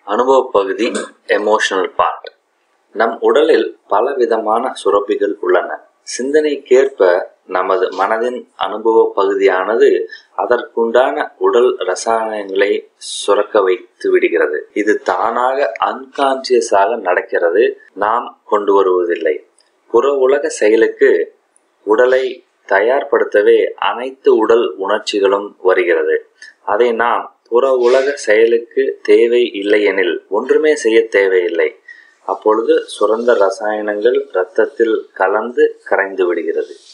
அனுபவ பகுதி emotional part நம் உடலில் பலவிதமான சுரப்பிகள் உள்ளன சிந்தனைக்கேற்ப நமது மனதின் அனுபவ பகுதியானது அதற்குண்டான உடல் ரசாயனங்களை சுரக்க வைத்து விடுகிறது இது தானாக அன்கான்சியஸாக நடக்கிறது நாம் கொண்டு வருவதில்லை புற உலக செயலுக்கு உடலை தயார்படுத்தவே அனைத்து உடல் உணர்ச்சிகளும் வருகிறது அதை நாம் புற உலக செயலுக்கு தேவை இல்லையெனில் ஒன்றுமே செய்ய தேவையில்லை அப்பொழுது சுரந்த ரசாயனங்கள் இரத்தத்தில் கலந்து கரைந்து விடுகிறது